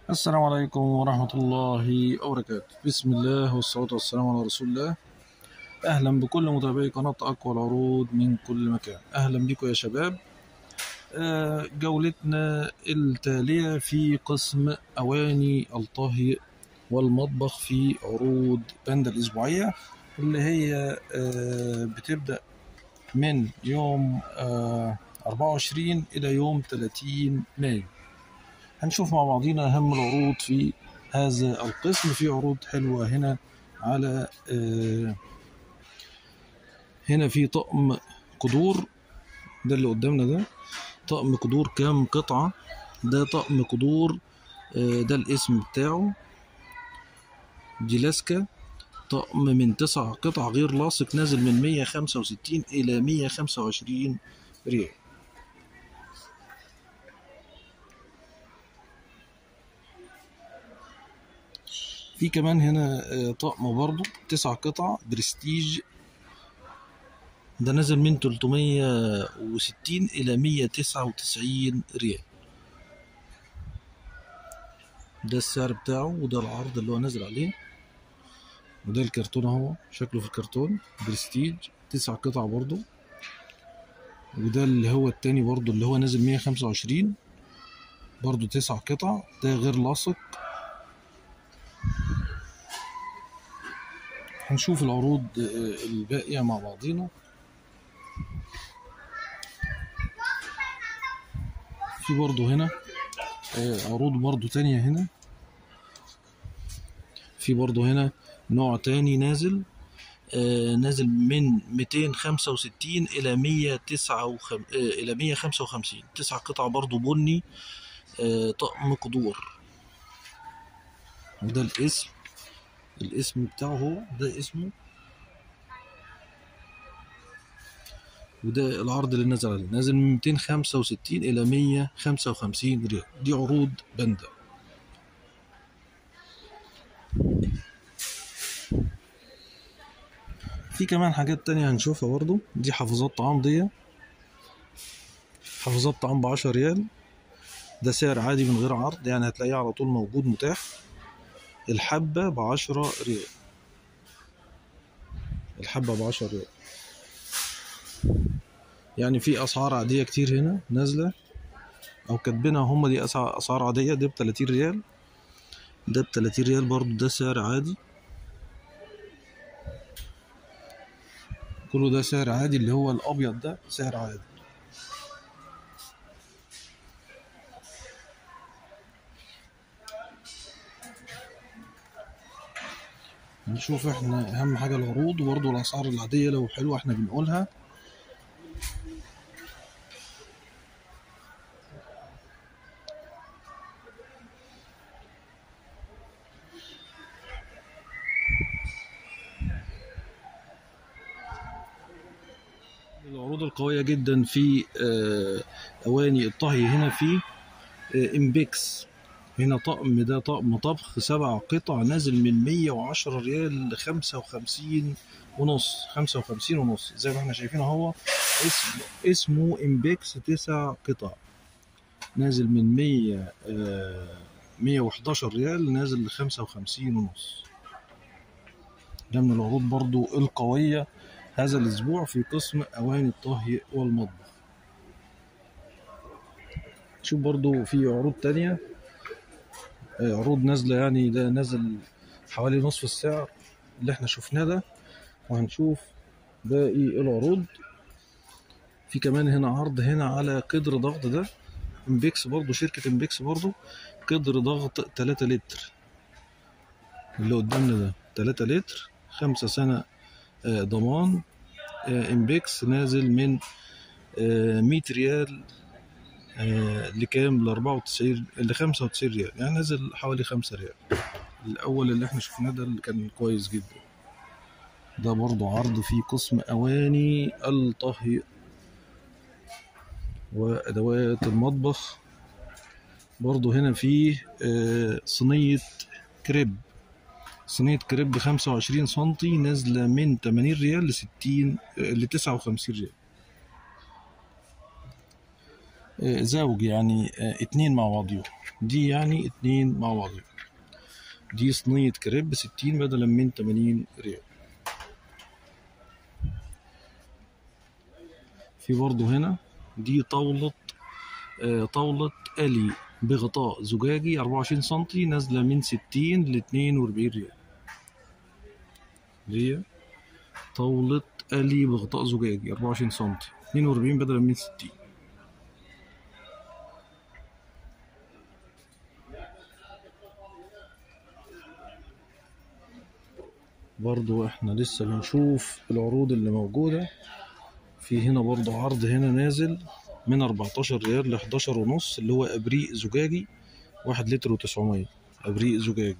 السلام عليكم ورحمة الله وبركاته بسم الله والصلاة والسلام على رسول الله أهلا بكل متابعي قناة أقوى العروض من كل مكان أهلا بكم يا شباب آه، جولتنا التالية في قسم أواني الطهي والمطبخ في عروض باندا الأسبوعية اللي هي آه، بتبدأ من يوم آه، 24 إلى يوم 30 مايو هنشوف مع بعضينا أهم العروض في هذا القسم في عروض حلوة هنا على آه، هنا في طقم قدور ده اللي قدامنا ده طقم قدور كام قطعة ده طقم قدور آه، ده الاسم بتاعه جيلاسكا طقم من تسع قطع غير لاصق نازل من 165 إلى 125 ريال في كمان هنا آه، طقم برضو تسع قطع برستيج ده نزل من 360 إلى 199 ريال ده السعر بتاعه وده العرض اللي هو نازل عليه وده الكرتون اهو شكله في الكرتون برستيج تسع قطع برضو وده اللي هو التاني برضو اللي هو نازل 125 برضو تسع قطع ده غير لاصق هنشوف العروض آه، الباقية مع بعضينا في برضو هنا آه، عروض برضو تانية هنا في برضو هنا نوع تاني نازل آه، نازل من 265 إلى 159 إلى 155 تسع قطع برضو بني آه، طقم قدور وده الاسم الاسم بتاعه هو ده اسمه وده العرض اللي نزل عليه نازل من 265 إلى 155 ريال دي عروض باندا في كمان حاجات تانية هنشوفها برضو دي حافظات طعام دي حافظات طعام بعشرة ريال ده سعر عادي من غير عرض يعني هتلاقيه على طول موجود متاح الحبة بعشرة ريال الحبة بعشرة ريال يعني في أسعار عادية كتير هنا نازلة أو كاتبينها هما دي أسع- أسعار عادية ده بتلاتين ريال ده بتلاتين ريال برضو ده سعر عادي كله ده سعر عادي اللي هو الأبيض ده سعر عادي نشوف احنا أهم حاجة العروض وبرضو الأسعار العادية لو حلوة احنا بنقولها العروض القوية جدا في آه، أواني الطهي هنا في آه، إمبيكس هنا طقم ده طقم طبخ سبع قطع نازل من 110 ريال ل 55 ونص 55 ونص زي ما احنا شايفين اهو اسم اسمه إمبيكس تسع قطع نازل من 100 آه، 111 ريال نازل ل 55 ونص ده من العروض برضو القوية هذا الأسبوع في قسم أواني الطهي والمطبخ شوف برضو في عروض تانية آه، عروض نازلة يعني ده نازل حوالي نصف السعر اللي احنا شفناه ده وهنشوف باقي العروض في كمان هنا عرض هنا على قدر ضغط ده امبيكس برضو شركة امبيكس برضو قدر ضغط 3 لتر اللي قدامنا ده 3 لتر خمسة سنة آه، ضمان آه، امبيكس نازل من آه، 100 ريال آه، لكام ل 94 ل 95 ريال يعني نزل حوالي 5 ريال الاول اللي احنا شفناه ده اللي كان كويس جدا ده برضو عرض في قسم اواني الطهي وادوات المطبخ برضو هنا فيه آه، صينية كريب صينية كريب 25 سنتي نازلة من 80 ريال ل 60 ل 59 ريال آه، زوج يعني آه، اتنين مع بعضيهم دي يعني اتنين مع بعضيهم دي صينية كريب بستين بدلا من تمانين ريال في برضه هنا دي طاولة آه، طاولة آلي بغطاء زجاجي أربعة وعشرين سنتي نازلة من ستين لاتنين وأربعين ريال دي طاولة آلي بغطاء زجاجي أربعة وعشرين سنتي اتنين وأربعين بدلا من ستين برضو احنا لسه بنشوف العروض اللي موجودة في هنا برضو عرض هنا نازل من 14 ريال ل 11 ونص اللي هو ابريق زجاجي واحد لتر وتسعمية ابريق زجاجي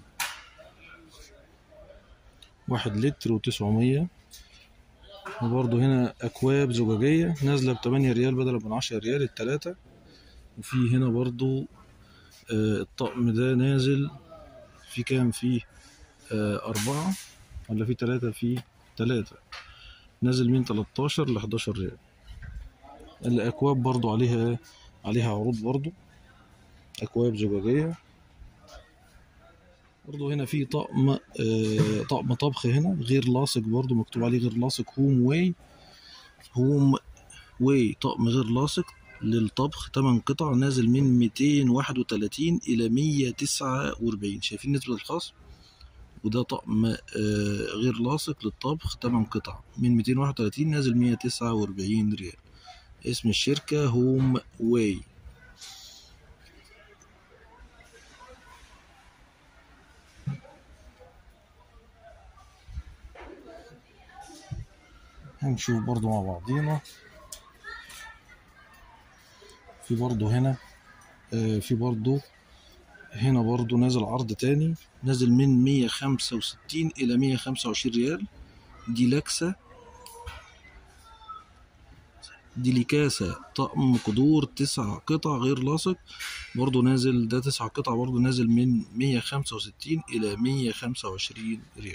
واحد لتر وتسعمية وبرضو هنا اكواب زجاجية نازلة بتمانية ريال بدل من عشرة ريال التلاتة وفي هنا برضو آه، الطقم ده نازل في كام فيه آه، أربعة ولا في تلاتة في تلاتة نازل من 13 ل 11 ريال الأكواب برضو عليها عليها عروض برضو أكواب زجاجية برضو هنا في طقم آه طقم طبخ هنا غير لاصق برضو مكتوب عليه غير لاصق هوم واي هوم واي طقم غير لاصق للطبخ 8 قطع نازل من 231 إلى 149 شايفين نسبة الخصم وده طقم آه، غير لاصق للطبخ 8 قطع من 231 نازل 149 ريال اسم الشركة هوم واي هنشوف برضو مع بعضينا في برضو هنا آه، في برضو هنا برضو نازل عرض تاني نازل من 165 إلى 125 ريال دي لاكسا ديليكاسا طقم قدور تسع قطع غير لاصق برضو نازل ده تسع قطع برضو نازل من 165 إلى 125 ريال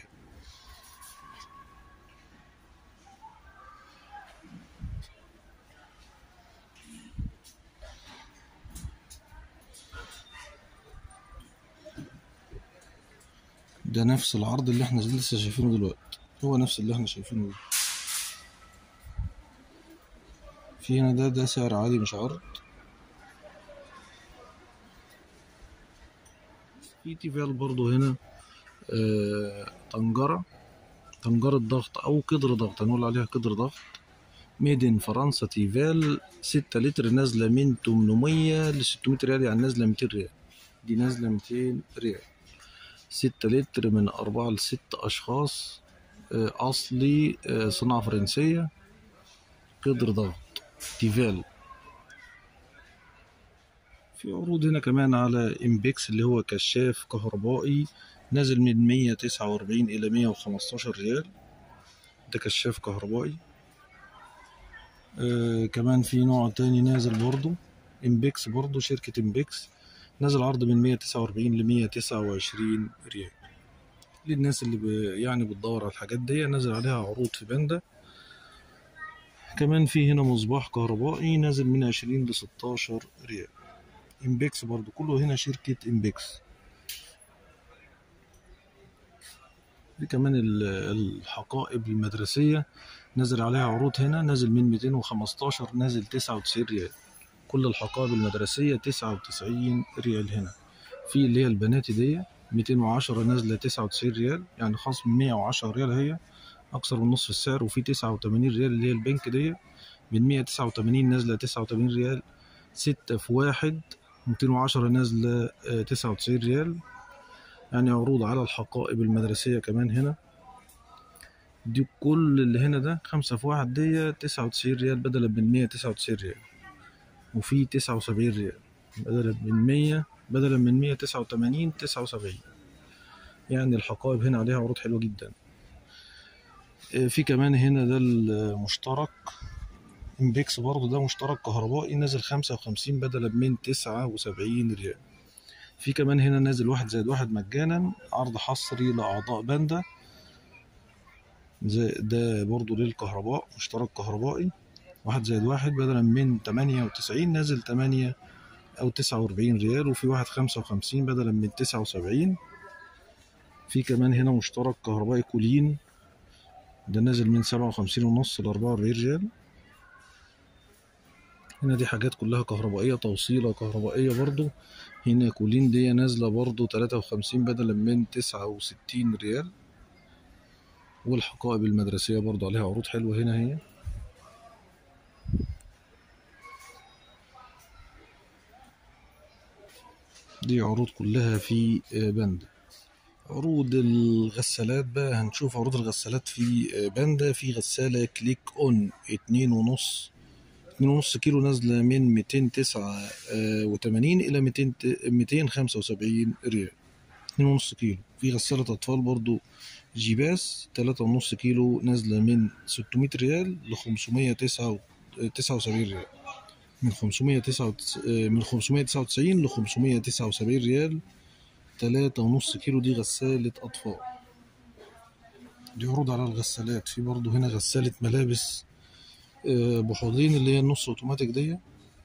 ده نفس العرض اللي احنا لسه شايفينه دلوقتي هو نفس اللي احنا شايفينه ده. في هنا ده ده سعر عادي مش عرض في تيفال برضو هنا آه طنجرة طنجرة ضغط أو قدر ضغط هنقول عليها قدر ضغط ميدن فرنسا تيفال ستة لتر نازلة من تمنمية لستمية ريال يعني نازلة ميتين ريال دي نازلة ميتين ريال ستة لتر من أربعة لست أشخاص آه، أصلي آه، صناعة فرنسية قدر ضغط تيفال في عروض هنا كمان على امبيكس اللي هو كشاف كهربائي نازل من 149 إلى 115 ريال ده كشاف كهربائي آه كمان في نوع تاني نازل برضو امبيكس برضو شركة امبيكس نازل عرض من 149 ل 129 ريال للناس اللي ب... يعني بتدور على الحاجات دي نازل عليها عروض في باندا كمان في هنا مصباح كهربائي نازل من 20 ل 16 ريال امبيكس برضو كله هنا شركة امبيكس دي كمان ال- الحقائب المدرسية نازل عليها عروض هنا نازل من 215 نازل 99 ريال كل الحقائب المدرسية 99 ريال هنا في اللي هي البناتي دي 210 نازلة 99 ريال يعني خصم 110 ريال هي أكثر من نصف السعر وفي 89 ريال اللي هي البنك دي من 189 نازلة 89 ريال ستة في واحد 210 نازلة آه، 99 ريال يعني عروض على الحقائب المدرسية كمان هنا دي كل اللي هنا ده خمسة في واحد دي 99 ريال بدلا من 199 ريال وفي 79 ريال بدلا من 100 بدلا من 189 79 يعني الحقائب هنا عليها عروض حلوة جدا آه، في كمان هنا ده المشترك امبيكس برضه ده مشترك كهربائي نازل 55 بدلا من 79 ريال في كمان هنا نازل واحد زائد واحد مجانا عرض حصري لأعضاء باندا زي ده برضه للكهرباء مشترك كهربائي واحد زائد واحد بدلا من تمانية وتسعين نازل تمانية أو تسعة وأربعين ريال وفي واحد خمسة وخمسين بدلا من تسعة وسبعين في كمان هنا مشترك كهربائي كولين ده نازل من سبعة وخمسين ونص لأربعة وأربعين ريال هنا دي حاجات كلها كهربائية توصيلة كهربائية برضو هنا كولين دي نازلة برضو تلاتة وخمسين بدلا من تسعة وستين ريال والحقائب المدرسية برضو عليها عروض حلوة هنا هي دي عروض كلها في باندا عروض الغسالات بقى هنشوف عروض الغسالات في باندا في غسالة كليك اون اتنين ونص اتنين ونص كيلو نازلة من ميتين تسعة وتمانين إلى ميتين ميتين خمسة وسبعين ريال اتنين ونص كيلو في غسالة أطفال برضو جيباس تلاتة ونص كيلو نازلة من ستمية ريال لخمسمية تسعة تسعة وسبعين ريال من خمسمية تسعة من خمسمية تسعة وتسعين لخمسمية تسعة وسبعين ريال تلاتة ونص كيلو دي غسالة أطفال دي عروض على الغسالات في برضو هنا غسالة ملابس بحوضين اللي هي النص اوتوماتيك دي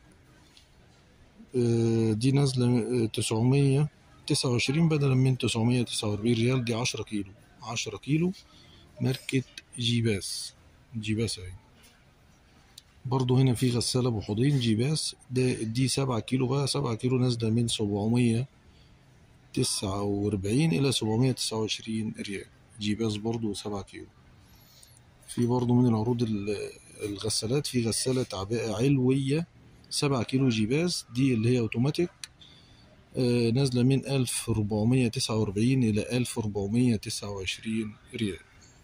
دي نازلة تسعمية تسعة وعشرين بدلا من تسعمية تسعة وأربعين ريال دي عشرة كيلو عشرة كيلو ماركة جيباس جيباس اهي برضو هنا في غسالة بحوضين جيباس ده دي سبعة كيلو بقى سبعة كيلو نازلة من سبعمية تسعة وأربعين إلى سبعمية تسعة وعشرين ريال جيباس برضو سبعة كيلو في برضو من العروض الغسالات في غسالة عباءة علوية سبعة كيلو جيباس دي اللي هي اوتوماتيك آه نازلة من ألف ربعمية تسعة وأربعين إلى ألف ربعمية تسعة وعشرين ريال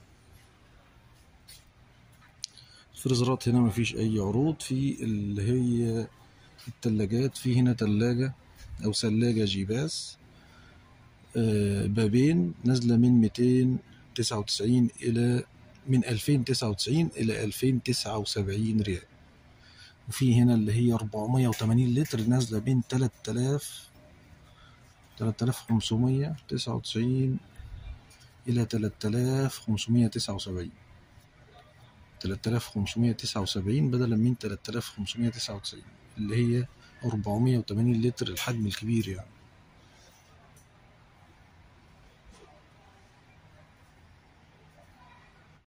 الفريزرات هنا مفيش أي عروض في اللي هي التلاجات في هنا تلاجة أو ثلاجة جيباس آه بابين نازلة من ميتين تسعة وتسعين إلى من ألفين تسعة وتسعين إلى ألفين تسعة وسبعين ريال وفي هنا اللي هي أربعمية وتمانين لتر نازلة من تلات آلاف تلات آلاف خمسمية تسعة وتسعين إلى تلات آلاف خمسمية تسعة وسبعين تلات آلاف خمسمية تسعة وسبعين بدلا من تلات آلاف خمسمية تسعة وتسعين اللي هي أربعمية وتمانين لتر الحجم الكبير يعني